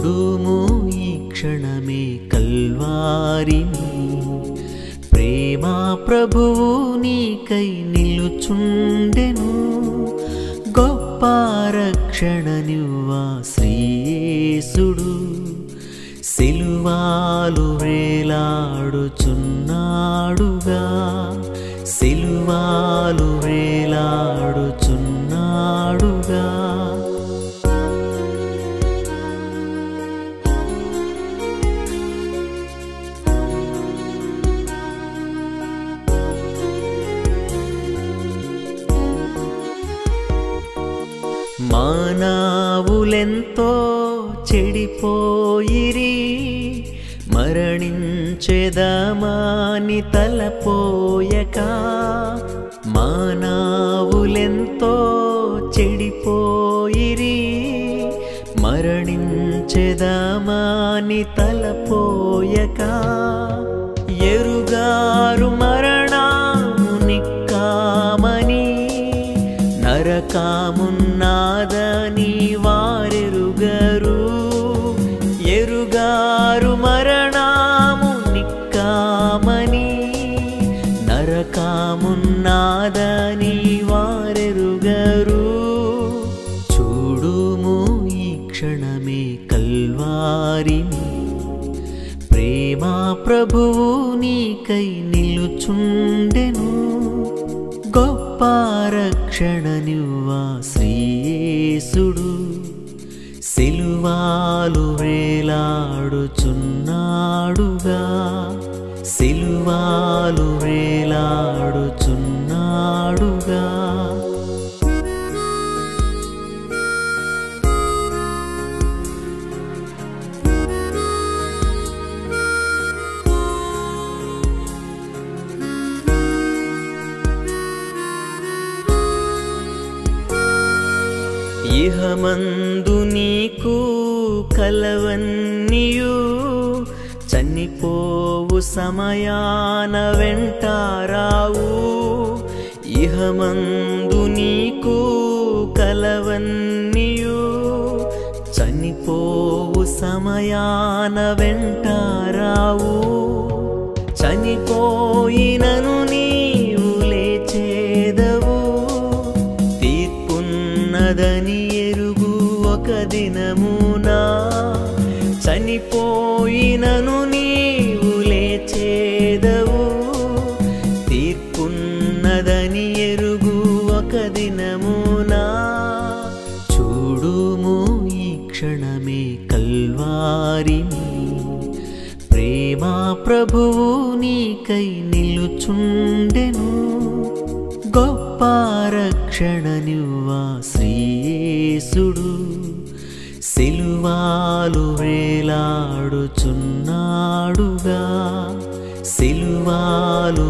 చూడుము ఈ క్షణమే కల్వారిని ప్రేమా ప్రభువు నీకై నిలుచుండెను గొప్ప రక్షణ నివ్వా శ్రీయేసుడు సిలువాలు వేలాడుచున్నాడుగా సిలువాలు వేలాడుచున్నాడుగా మానవులెంతో చెడిపోయిరి మరణించెదమాని తలపోయక మానవులెంతో చెడిపోయిరి మరణించెదమాని తలపోయక ఎరుగారు మరణాముని కామని నరకామున్నాదని వారెరుగరు ఎరుగారు మరణాము నిక్కామని నరకామున్నాదని వారెరుగరు చూడుము ఈ క్షణమే కల్వారిని ప్రేమా ప్రభువు నీకై నిలుచుండెను గొప్ప రక్షణ నివ్వా శ్రీయేసుడు సిలువాలు వేలాడుచున్నాడుగా సిలువాలు వేలాడుచున్నాడుగా ఇహమందు నీకు కలవన్నీయు చనిపోవు సమయాన వెంటారావు ఇహమందు నీకు కలవన్నీయు చనిపోవు సమయాన వెంటారావు చనిపోయినను నీవు లేచేదవు తీర్పున్నదని ఎరుగు ఒక దినమునా చనిపోయినను నీవు లేచేదవు తీర్పున్నదని ఎరుగు ఒక దినమునా చూడుము ఈ క్షణమే కల్వారిని ప్రేమా ప్రభువు నీకై నిలుచుండెను గొప్ప రక్షణ నివ్వా శ్రీయేసుడు సిలువాలు వేలాడుచున్నాడుగా సిలువాలు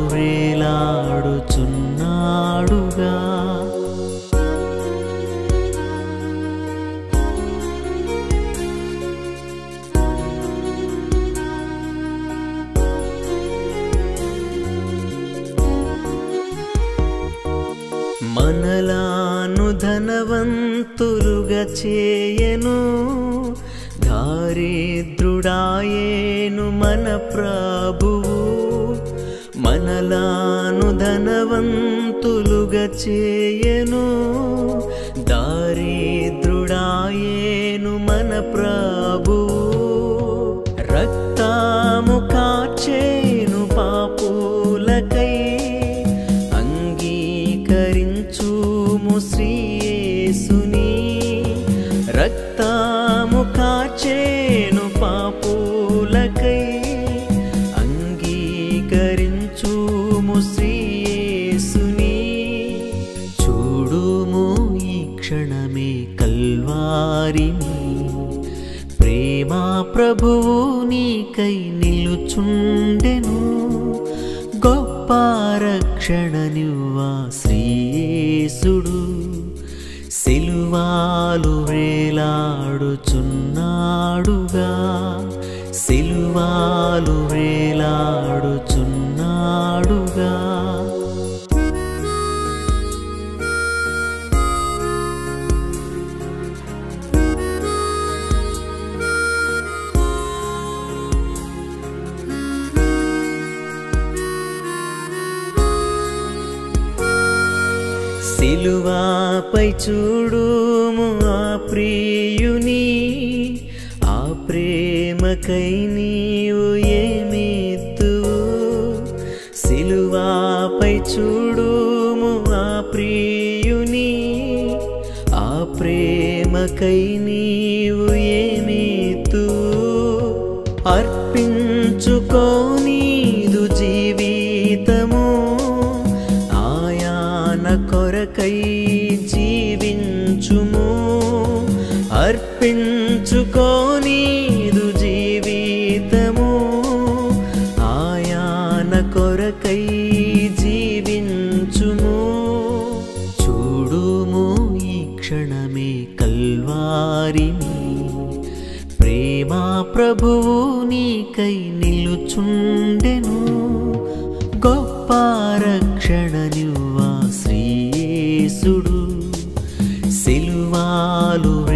వేలాడుచున్నాడుగా మనలాను ధనవంతులుగా చేయను దారిద్రుడాయేను మన ప్రభువు మనలాను ధనవంతులుగా చేయను దారిద్రుడాయేను మన ప్రభువు రక్తాము కాచేను పాపులకై అంగీకరించుము శ్రీయేసుని రక్తాము కాచేను పాపులకై అంగీకరించుము శ్రీయేసుని చూడుము ఈ క్షణమే కల్వారిని ప్రేమా ప్రభువు నీకై నిలుచుండెను గొప్ప రక్షణ నివ్వా శ్రీయేసుడు సిలువాలు వేలాడుచున్నాడుగా సిలువాలు వేలాడుచున్నాడుగా సిలువాపై చూడుము ఆ ప్రియుని ఆ ప్రేమకై నీవు ఏమిద్దువు సిలువాపై చూడుము ఆ ప్రియుని ఆ ప్రేమకై నీవు ఏమిద్దు అర్పించుకోనీదు జీవితము ఆయాన కొరకై జీవించుము అర్పించుకోనీదు జీవితము ఆయాన కొరకై జీవించుము చూడుము ఈ క్షణమే కల్వారిని ప్రేమా ప్రభువు నీకై నిలుచుండెను గొప్ప రక్షణ నివ్వా శ్రీయేసుడు సిలువాలు